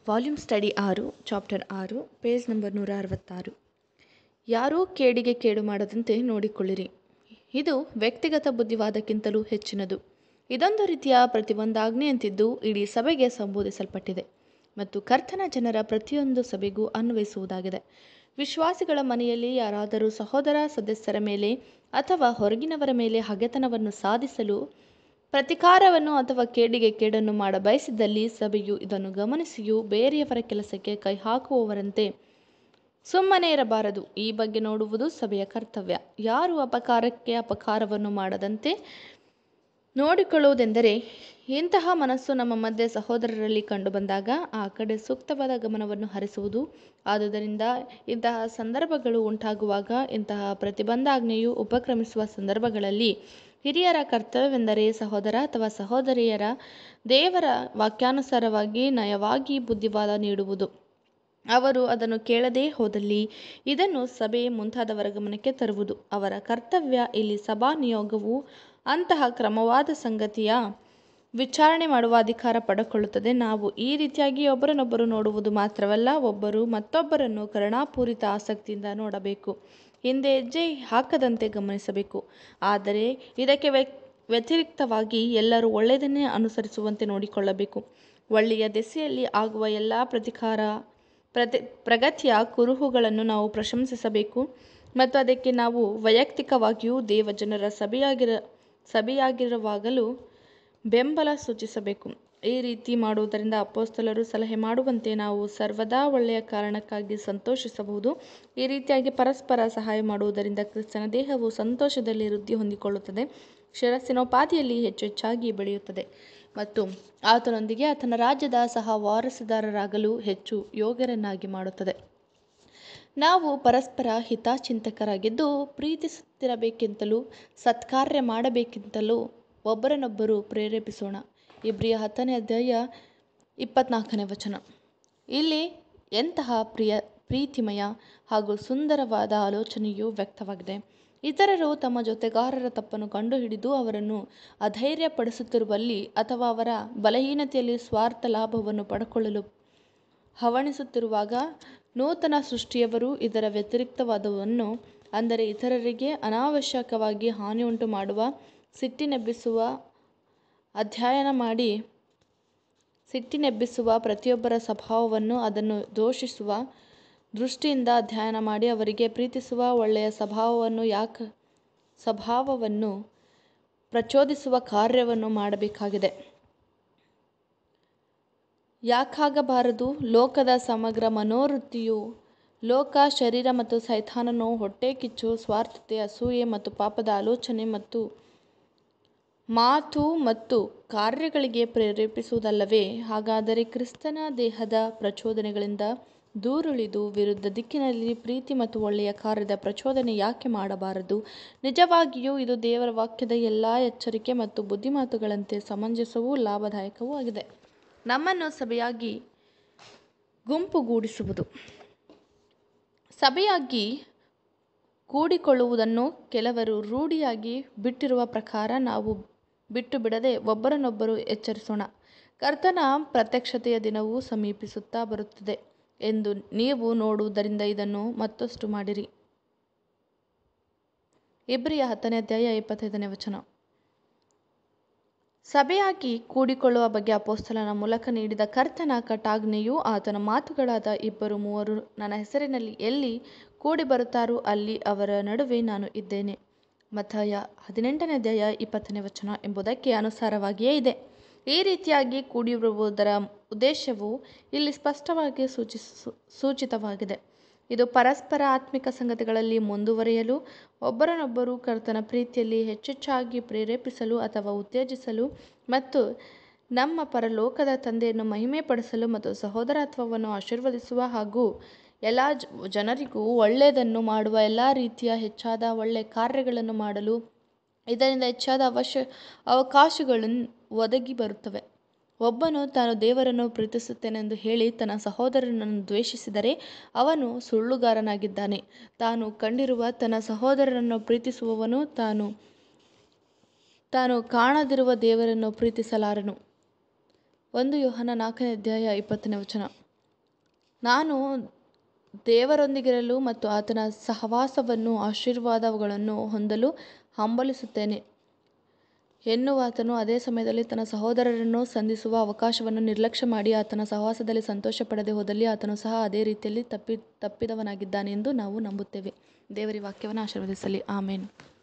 volume study ಆರು chapter ಆರು page number ನೂರ ಅರವತ್ತಾರು ಯಾರೂ ಕೇಡಿಗೆ ಕೇಡು ಮಾಡದಂತೆ ನೋಡಿಕೊಳ್ಳಿರಿ ಇದು ವ್ಯಕ್ತಿಗತ ಬುದ್ಧಿವಾದಕ್ಕಿಂತಲೂ ಹೆಚ್ಚಿನದು ಇದೊಂದು ರೀತಿಯ ಪ್ರತಿಬಂಧಾಜ್ಞೆಯಂತಿದ್ದು ಇಡೀ ಸಭೆಗೆ ಸಂಬೋಧಿಸಲ್ಪಟ್ಟಿದೆ ಮತ್ತು ಕರ್ತನ ಜನರ ಪ್ರತಿಯೊಂದು ಸಭೆಗೂ ಅನ್ವಯಿಸುವುದಾಗಿದೆ ವಿಶ್ವಾಸಿಗಳ ಮನೆಯಲ್ಲಿ ಯಾರಾದರೂ ಸಹೋದರ ಸದಸ್ಯರ ಮೇಲೆ ಅಥವಾ ಹೊರಗಿನವರ ಮೇಲೆ ಹಗೆತನವನ್ನು ಸಾಧಿಸಲು ಪ್ರತಿಕಾರವನ್ನು ಅಥವಾ ಕೇಡಿಗೆ ಕೇಡನ್ನು ಮಾಡಬಯಸಿದಲ್ಲಿ ಸಭೆಯು ಇದನ್ನು ಗಮನಿಸಿಯೂ ಬೇರೆಯವರ ಕೆಲಸಕ್ಕೆ ಕೈಹಾಕುವವರಂತೆ ಸುಮ್ಮನೆ ಇರಬಾರದು ಈ ಬಗ್ಗೆ ನೋಡುವುದು ಸಭೆಯ ಕರ್ತವ್ಯ ಯಾರು ಅಪಕಾರಕ್ಕೆ ಅಪಕಾರವನ್ನು ಮಾಡದಂತೆ ನೋಡಿಕೊಳ್ಳುವುದೆಂದರೆ ಇಂತಹ ಮನಸ್ಸು ನಮ್ಮ ಮಧ್ಯೆ ಸಹೋದರರಲ್ಲಿ ಕಂಡುಬಂದಾಗ ಆ ಕಡೆ ಸೂಕ್ತವಾದ ಗಮನವನ್ನು ಹರಿಸುವುದು ಆದುದರಿಂದ ಇಂತಹ ಸಂದರ್ಭಗಳು ಉಂಟಾಗುವಾಗ ಇಂತಹ ಪ್ರತಿಬಂಧಾಜ್ಞೆಯು ಉಪಕ್ರಮಿಸುವ ಸಂದರ್ಭಗಳಲ್ಲಿ ಹಿರಿಯರ ಕರ್ತವ್ಯವೆಂದರೆ ಸಹೋದರ ಅಥವಾ ಸಹೋದರಿಯರ ದೇವರ ವಾಕ್ಯಾನುಸಾರವಾಗಿ ನಯವಾಗಿ ಬುದ್ಧಿವಾದ ನೀಡುವುದು ಅವರು ಅದನ್ನು ಕೇಳದೇ ಹೋದಲ್ಲಿ ಇದನ್ನು ಸಭೆ ಮುಂತಾದವರ ಗಮನಕ್ಕೆ ತರುವುದು ಅವರ ಕರ್ತವ್ಯ ಇಲ್ಲಿ ಸಭಾ ನಿಯೋಗವು ಅಂತಹ ಕ್ರಮವಾದ ಸಂಗತಿಯ ವಿಚಾರಣೆ ಮಾಡುವ ಅಧಿಕಾರ ಪಡೆದುಕೊಳ್ಳುತ್ತದೆ ನಾವು ಈ ರೀತಿಯಾಗಿ ಒಬ್ಬರನ್ನೊಬ್ಬರು ನೋಡುವುದು ಮಾತ್ರವಲ್ಲ ಒಬ್ಬರು ಮತ್ತೊಬ್ಬರನ್ನು ಕರುಣಾಪೂರಿತ ಆಸಕ್ತಿಯಿಂದ ನೋಡಬೇಕು ಹಿಂದೆ ಹೆಜ್ಜೆ ಹಾಕದಂತೆ ಗಮನಿಸಬೇಕು ಆದರೆ ಇದಕ್ಕೆ ವ್ಯತಿರಿಕ್ತವಾಗಿ ಎಲ್ಲರೂ ಒಳ್ಳೆಯದನ್ನೇ ಅನುಸರಿಸುವಂತೆ ನೋಡಿಕೊಳ್ಳಬೇಕು ಒಳ್ಳೆಯ ದೆಸೆಯಲ್ಲಿ ಆಗುವ ಎಲ್ಲ ಪ್ರತಿಕಾರ ಪ್ರತಿ ಪ್ರಗತಿಯ ಕುರುಹುಗಳನ್ನು ನಾವು ಪ್ರಶಂಸಿಸಬೇಕು ಮತ್ತು ಅದಕ್ಕೆ ನಾವು ವೈಯಕ್ತಿಕವಾಗಿಯೂ ದೇವಜನರ ಸಭೆಯಾಗಿರ ಸಭೆಯಾಗಿರುವಾಗಲೂ ಬೆಂಬಲ ಸೂಚಿಸಬೇಕು ಈ ರೀತಿ ಮಾಡುವುದರಿಂದ ಅಪೋಸ್ತಲರು ಸಲಹೆ ಮಾಡುವಂತೆ ನಾವು ಸರ್ವದಾ ಒಳ್ಳೆಯ ಕಾರಣಕ್ಕಾಗಿ ಸಂತೋಷಿಸಬಹುದು ಈ ರೀತಿಯಾಗಿ ಪರಸ್ಪರ ಸಹಾಯ ಮಾಡುವುದರಿಂದ ಕ್ರಿಸ್ತನ ದೇಹವು ಸಂತೋಷದಲ್ಲಿ ವೃದ್ಧಿ ಹೊಂದಿಕೊಳ್ಳುತ್ತದೆ ಶಿರಸ್ಸಿನೋಪಾದಿಯಲ್ಲಿ ಹೆಚ್ಚು ಹೆಚ್ಚಾಗಿ ಬೆಳೆಯುತ್ತದೆ ಮತ್ತು ಆತನೊಂದಿಗೆ ಆತನ ರಾಜ್ಯದ ಸಹ ವಾರಸುದಾರರಾಗಲು ಹೆಚ್ಚು ಯೋಗ್ಯರನ್ನಾಗಿ ಮಾಡುತ್ತದೆ ನಾವು ಪರಸ್ಪರ ಹಿತಚಿಂತಕರಾಗಿದ್ದು ಪ್ರೀತಿಸುತ್ತಿರಬೇಕೆಂತಲೂ ಸತ್ಕಾರ್ಯ ಮಾಡಬೇಕೆಂತಲೂ ಒಬ್ಬರನ್ನೊಬ್ಬರು ಪ್ರೇರೇಪಿಸೋಣ ಇಬ್ರಿಯ ಹತ್ತನೇ ಅಧ್ಯಾಯ ಇಪ್ಪತ್ನಾಲ್ಕನೇ ವಚನ ಇಲ್ಲಿ ಎಂತಹ ಪ್ರಿಯ ಪ್ರೀತಿಮಯ ಹಾಗೂ ಸುಂದರವಾದ ಆಲೋಚನೆಯು ವ್ಯಕ್ತವಾಗಿದೆ ಇತರರು ತಮ್ಮ ಜೊತೆಗಾರರ ತಪ್ಪನ್ನು ಕಂಡುಹಿಡಿದು ಅವರನ್ನು ಅಧೈರ್ಯಪಡಿಸುತ್ತಿರುವಲ್ಲಿ ಅಥವಾ ಅವರ ಬಲಹೀನತೆಯಲ್ಲಿ ಸ್ವಾರ್ಥ ಲಾಭವನ್ನು ಪಡೆದುಕೊಳ್ಳಲು ಹವಣಿಸುತ್ತಿರುವಾಗ ನೂತನ ಸೃಷ್ಟಿಯವರು ಇದರ ವ್ಯತಿರಿಕ್ತವಾದವನ್ನು ಅಂದರೆ ಇತರರಿಗೆ ಅನಾವಶ್ಯಕವಾಗಿ ಹಾನಿಯುಂಟು ಮಾಡುವ ಸಿಟ್ಟಿನೆಬ್ಬಿಸುವ ಅಧ್ಯಯನ ಮಾಡಿ ಸಿಟ್ಟಿನೆಬ್ಬಿಸುವ ಪ್ರತಿಯೊಬ್ಬರ ಸ್ವಭಾವವನ್ನು ಅದನ್ನು ದೂಷಿಸುವ ದೃಷ್ಟಿಯಿಂದ ಅಧ್ಯಯನ ಮಾಡಿ ಅವರಿಗೆ ಪ್ರೀತಿಸುವ ಒಳ್ಳೆಯ ಸ್ವಭಾವವನ್ನು ಯಾಕ ಸ್ವಭಾವವನ್ನು ಪ್ರಚೋದಿಸುವ ಕಾರ್ಯವನ್ನು ಮಾಡಬೇಕಾಗಿದೆ ಯಾಕಾಗಬಾರದು ಲೋಕದ ಸಮಗ್ರ ಮನೋವೃತ್ತಿಯು ಲೋಕ ಶರೀರ ಮತ್ತು ಸೈತಾನನು ಹೊಟ್ಟೆ ಕಿಚ್ಚು ಸ್ವಾರ್ಥತೆ ಅಸೂಯೆ ಮತ್ತು ಪಾಪದ ಆಲೋಚನೆ ಮತ್ತು ಮಾತು ಮತ್ತು ಕಾರ್ಯಗಳಿಗೆ ಪ್ರೇರೇಪಿಸುವುದಲ್ಲವೇ ಹಾಗಾದರೆ ಕ್ರಿಸ್ತನ ದೇಹದ ಪ್ರಚೋದನೆಗಳಿಂದ ದೂರುಳಿದು ವಿರುದ್ಧ ದಿಕ್ಕಿನಲ್ಲಿ ಪ್ರೀತಿ ಮತ್ತು ಒಳ್ಳೆಯ ಕಾರ್ಯದ ಪ್ರಚೋದನೆ ಯಾಕೆ ಮಾಡಬಾರದು ನಿಜವಾಗಿಯೂ ಇದು ದೇವರ ವಾಕ್ಯದ ಎಲ್ಲ ಎಚ್ಚರಿಕೆ ಮತ್ತು ಬುದ್ಧಿಮಾತುಗಳಂತೆ ಸಮಂಜಸವೂ ಲಾಭದಾಯಕವೂ ಆಗಿದೆ ನಮ್ಮನ್ನು ಸಭೆಯಾಗಿ ಗುಂಪುಗೂಡಿಸುವುದು ಸಭೆಯಾಗಿ ಕೂಡಿಕೊಳ್ಳುವುದನ್ನು ಕೆಲವರು ರೂಢಿಯಾಗಿ ಬಿಟ್ಟಿರುವ ಪ್ರಕಾರ ನಾವು ಬಿಟ್ಟು ಬಿಡದೆ ಒಬ್ಬರನ್ನೊಬ್ಬರು ಎಚ್ಚರಿಸೋಣ ಕರ್ತನ ಪ್ರತ್ಯಕ್ಷತೆಯ ದಿನವೂ ಸಮೀಪಿಸುತ್ತಾ ಬರುತ್ತದೆ ಎಂದು ನೀವು ನೋಡುವುದರಿಂದ ಇದನ್ನು ಮತ್ತಷ್ಟು ಮಾಡಿರಿ ಇಬ್ರಿಯ ಹತ್ತನೇ ಅಧ್ಯಾಯ ಇಪ್ಪತ್ತೈದನೇ ವಚನ ಸಭೆಯಾಗಿ ಕೂಡಿಕೊಳ್ಳುವ ಬಗ್ಗೆ ಅಪೋಸ್ತಲನ ಮೂಲಕ ನೀಡಿದ ಕರ್ತನ ಕಟಾಜ್ಞೆಯು ಆತನ ಮಾತುಗಳಾದ ಇಬ್ಬರು ಮೂವರು ನನ್ನ ಹೆಸರಿನಲ್ಲಿ ಎಲ್ಲಿ ಕೂಡಿ ಬರುತ್ತಾರೋ ಅಲ್ಲಿ ಅವರ ನಡುವೆ ನಾನು ಇದ್ದೇನೆ ಮತ್ತಾಯ ಹದಿನೆಂಟನೇ ಅಧ್ಯಾಯ ಇಪ್ಪತ್ತನೇ ವಚನ ಎಂಬುದಕ್ಕೆ ಅನುಸಾರವಾಗಿಯೇ ಇದೆ ಈ ರೀತಿಯಾಗಿ ಕೂಡಿರುವುದರ ಉದ್ದೇಶವು ಇಲ್ಲಿ ಸ್ಪಷ್ಟವಾಗಿ ಸೂಚಿಸು ಸೂಚಿತವಾಗಿದೆ ಇದು ಪರಸ್ಪರ ಆತ್ಮಿಕ ಸಂಗತಿಗಳಲ್ಲಿ ಮುಂದುವರಿಯಲು ಒಬ್ಬರನ್ನೊಬ್ಬರು ಕರ್ತನ ಪ್ರೀತಿಯಲ್ಲಿ ಹೆಚ್ಚೆಚ್ಚಾಗಿ ಪ್ರೇರೇಪಿಸಲು ಅಥವಾ ಉತ್ತೇಜಿಸಲು ಮತ್ತು ನಮ್ಮ ಪರಲೋಕದ ತಂದೆಯನ್ನು ಮಹಿಮೆಪಡಿಸಲು ಮತ್ತು ಸಹೋದರತ್ವವನ್ನು ಆಶೀರ್ವದಿಸುವ ಹಾಗೂ ಎಲ್ಲ ಜನರಿಗೂ ಒಳ್ಳೆಯದನ್ನು ಮಾಡುವ ಎಲ್ಲ ರೀತಿಯ ಹೆಚ್ಚಾದ ಒಳ್ಳೆಯ ಕಾರ್ಯಗಳನ್ನು ಮಾಡಲು ಇದರಿಂದ ಹೆಚ್ಚಾದ ಅವಶ್ಯ ಅವಕಾಶಗಳು ಒದಗಿ ಬರುತ್ತವೆ ಒಬ್ಬನು ತಾನು ದೇವರನ್ನು ಪ್ರೀತಿಸುತ್ತೇನೆಂದು ಹೇಳಿ ತನ್ನ ಸಹೋದರನನ್ನು ದ್ವೇಷಿಸಿದರೆ ಅವನು ಸುಳ್ಳುಗಾರನಾಗಿದ್ದಾನೆ ತಾನು ಕಂಡಿರುವ ತನ್ನ ಸಹೋದರನನ್ನು ಪ್ರೀತಿಸುವವನು ತಾನು ತಾನು ಕಾಣದಿರುವ ದೇವರನ್ನು ಪ್ರೀತಿಸಲಾರನು ಒಂದು ಯೋಹನ ನಾಲ್ಕನೇ ಅಧ್ಯಾಯ ಇಪ್ಪತ್ತನೇ ವಚನ ನಾನು ದೇವರೊಂದಿಗಿರಲು ಮತ್ತು ಆತನ ಸಹವಾಸವನ್ನು ಆಶೀರ್ವಾದಗಳನ್ನು ಹೊಂದಲು ಹಂಬಲಿಸುತ್ತೇನೆ ಎನ್ನುವಾತನು ಅದೇ ಸಮಯದಲ್ಲಿ ತನ್ನ ಸಹೋದರರನ್ನು ಸಂಧಿಸುವ ಅವಕಾಶವನ್ನು ನಿರ್ಲಕ್ಷ್ಯ ಮಾಡಿ ಆತನ ಸಹವಾಸದಲ್ಲಿ ಸಂತೋಷಪಡದೆ ಹೋದಲ್ಲಿ ಆತನು ಸಹ ಅದೇ ರೀತಿಯಲ್ಲಿ ತಪ್ಪಿ ತಪ್ಪಿದವನಾಗಿದ್ದಾನೆಂದು ನಾವು ನಂಬುತ್ತೇವೆ ದೇವರ ವಾಕ್ಯವನ್ನು ಆಶೀರ್ವದಿಸಲಿ ಆಮೇನ್